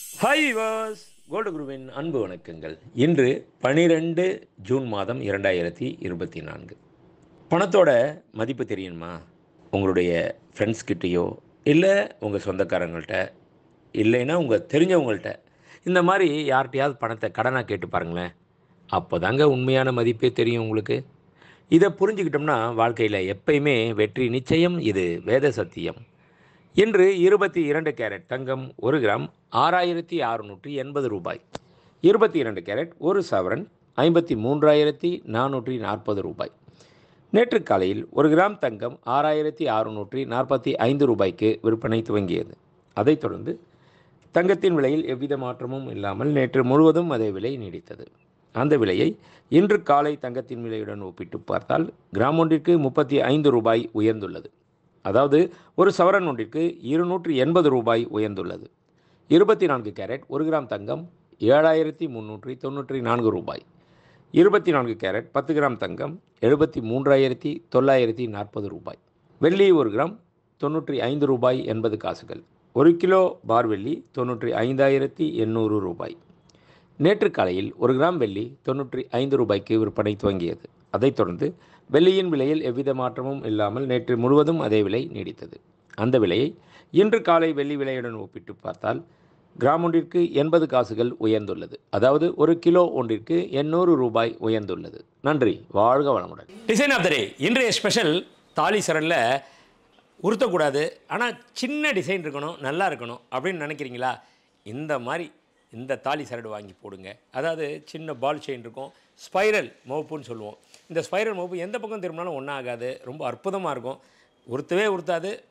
hi was gold குருவின் அன்பு வணக்கங்கள் இன்று பனிரெண்டு ஜூன் மாதம் இரண்டாயிரத்தி இருபத்தி நான்கு பணத்தோட மதிப்பு தெரியுமா உங்களுடைய ஃப்ரெண்ட்ஸ் கிட்டேயோ இல்லை உங்கள் சொந்தக்காரங்கள்ட்ட இல்லைன்னா உங்கள் தெரிஞ்சவங்கள்ட்ட இந்த மாதிரி யார்கிட்டயாவது பணத்தை கடனாக கேட்டு பாருங்களேன் அப்போ தாங்க உண்மையான மதிப்பே தெரியும் உங்களுக்கு இதை புரிஞ்சுக்கிட்டோம்னா வாழ்க்கையில் எப்பயுமே வெற்றி நிச்சயம் இது வேத சத்தியம் இன்று இருபத்தி இரண்டு கேரட் தங்கம் ஒரு கிராம் ஆறாயிரத்தி அறுநூற்றி எண்பது ரூபாய் இருபத்தி இரண்டு கேரட் ஒரு சவரன் ஐம்பத்தி மூன்றாயிரத்தி நானூற்றி நாற்பது ரூபாய் நேற்று காலையில் ஒரு கிராம் தங்கம் ஆறாயிரத்தி அறுநூற்றி நாற்பத்தி ஐந்து ரூபாய்க்கு விற்பனை துவங்கியது அதைத் தொடர்ந்து தங்கத்தின் விலையில் எவ்வித மாற்றமும் இல்லாமல் நேற்று முழுவதும் அதே விலை நீடித்தது அந்த விலையை இன்று காலை தங்கத்தின் விலையுடன் ஒப்பிட்டு பார்த்தால் கிராம் ஒன்றிற்கு முப்பத்தி ஐந்து ரூபாய் உயர்ந்துள்ளது அதாவது ஒரு சவரன் ஒன்றிற்கு இருநூற்றி எண்பது ரூபாய் உயர்ந்துள்ளது இருபத்தி நான்கு கேரட் ஒரு கிராம் தங்கம் ஏழாயிரத்தி முந்நூற்றி தொண்ணூற்றி நான்கு ரூபாய் இருபத்தி நான்கு கேரட் பத்து கிராம் தங்கம் எழுபத்தி மூன்றாயிரத்தி தொள்ளாயிரத்தி நாற்பது ரூபாய் வெள்ளி ஒரு கிராம் தொண்ணூற்றி ஐந்து ரூபாய் எண்பது காசுகள் ஒரு கிலோ பார் வெள்ளி தொண்ணூற்றி ஐந்தாயிரத்தி எண்ணூறு ரூபாய் நேற்று காலையில் ஒரு கிராம் வெள்ளி தொண்ணூற்றி ஐந்து ரூபாய்க்கு விற்பனை துவங்கியது அதைத் தொடர்ந்து வெள்ளியின் விலையில் எவ்வித மாற்றமும் இல்லாமல் நேற்று முழுவதும் அதே விலை நீடித்தது அந்த விலையை இன்று காலை வெள்ளி விலையுடன் ஒப்பிட்டு பார்த்தால் கிராம் ஒன்றிற்கு எண்பது காசுகள் உயர்ந்துள்ளது அதாவது ஒரு கிலோ ஒன்றிற்கு எண்ணூறு ரூபாய் உயர்ந்துள்ளது நன்றி வாழ்க வளமுடன் டிசைன் ஆஃப் த டே இன்றைய ஸ்பெஷல் தாலி சரணில் உறுத்தக்கூடாது ஆனால் சின்ன டிசைன் இருக்கணும் நல்லா இருக்கணும் அப்படின்னு நினைக்கிறீங்களா இந்த மாதிரி இந்த தாலி சரடு வாங்கி போடுங்க அதாவது சின்ன பால் செயின் இருக்கும் ஸ்பைரல் மோப்புன்னு சொல்லுவோம் இந்த ஸ்பைரல் மோப்பு எந்த பக்கம் திரும்பினாலும் ஒன்றும் ஆகாது ரொம்ப அற்புதமாக இருக்கும் உறுத்தவே உறுத்தாது